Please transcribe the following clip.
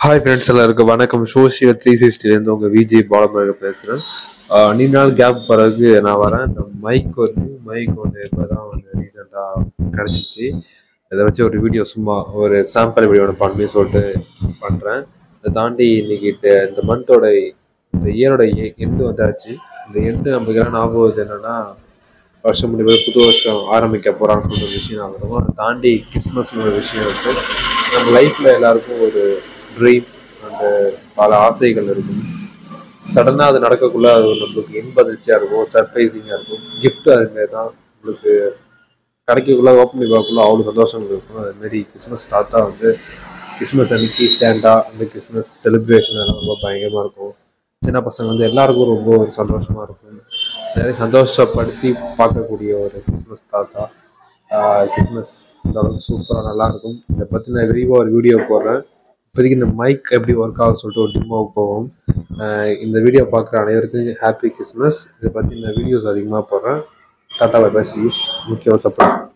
hi friends எல்லாருக்கும் வணக்கம் social three சிக்ஸ்டிலேருந்து உங்கள் விஜய் பாலமுருக பேசுகிறேன் நீண்ட நாள் கேப் பிறகு நான் வரேன் இந்த மைக் ஒரு நியூ மைக் ஒன்று இப்போ தான் வந்து ரீசெண்டாக கிடச்சிச்சு இதை வச்சு ஒரு வீடியோ சும்மா ஒரு சாம்பிள் வீடியோ ஒன்று பண்ணி சொல்லிட்டு பண்ணுறேன் இதை தாண்டி இன்னைக்கு இந்த- இந்த மந்தோட இந்த இயரோட எண்டு வந்தாச்சு இந்த எண்டு நமக்கு என்ன ஞாபகம் வருது என்னன்னா வருஷம் முடிவு புது வருஷம் ஆரம்பிக்க போகிறான்னு ஒரு விஷயம் ஆகணும் அதை தாண்டி கிறிஸ்மஸ்னு ஒரு விஷயம் இருக்குது நம்ம லைஃப்பில் எல்லாருக்கும் ஒரு ட்ரீம் அந்த பல ஆசைகள் இருக்கும் சடனாக அது நடக்கக்குள்ள அது ஒரு நம்மளுக்கு இன்பதிர்ச்சியாக இருக்கும் சர்ப்ரைசிங்காக இருக்கும் gift அதுமாரி தான் நம்மளுக்கு கிடைக்கக்குள்ள ஓப்பன் பண்ணி பார்க்கக்குள்ள அவ்வளோ சந்தோஷங்கள் இருக்கும் அதுமாரி கிறிஸ்மஸ் தாத்தா வந்து கிறிஸ்மஸ் அன்னைக்கு சேண்டா அந்த கிறிஸ்மஸ் செலிப்ரேஷன் எல்லாம் ரொம்ப பயங்கரமாக இருக்கும் சின்ன பசங்க வந்து எல்லாருக்கும் ரொம்ப ஒரு சந்தோஷமாக இருக்கும் நிறைய சந்தோஷப்படுத்தி பார்க்கக்கூடிய ஒரு கிறிஸ்மஸ் தாத்தா ஆஹ் கிறிஸ்மஸ் இந்த அளவுக்கு சூப்பராக நல்லா இருக்கும் இதை பற்றி நான் விரிவாக ஒரு வீடியோ போடுறேன் இப்போதைக்கு இந்த மைக் எப்படி ஒர்க் ஆகும்னு சொல்லிட்டு ஒரு டிமோவுக்கு போவோம் ஆஹ் இந்த வீடியோ பார்க்குற அனைவருக்கும் ஹாப்பி கிறிஸ்மஸ் இதை பற்றி நான் வீடியோஸ் அதிகமாக போடுறேன் டாட்டா பை பை யூஸ் முக்கியமாக சப்போர்ட்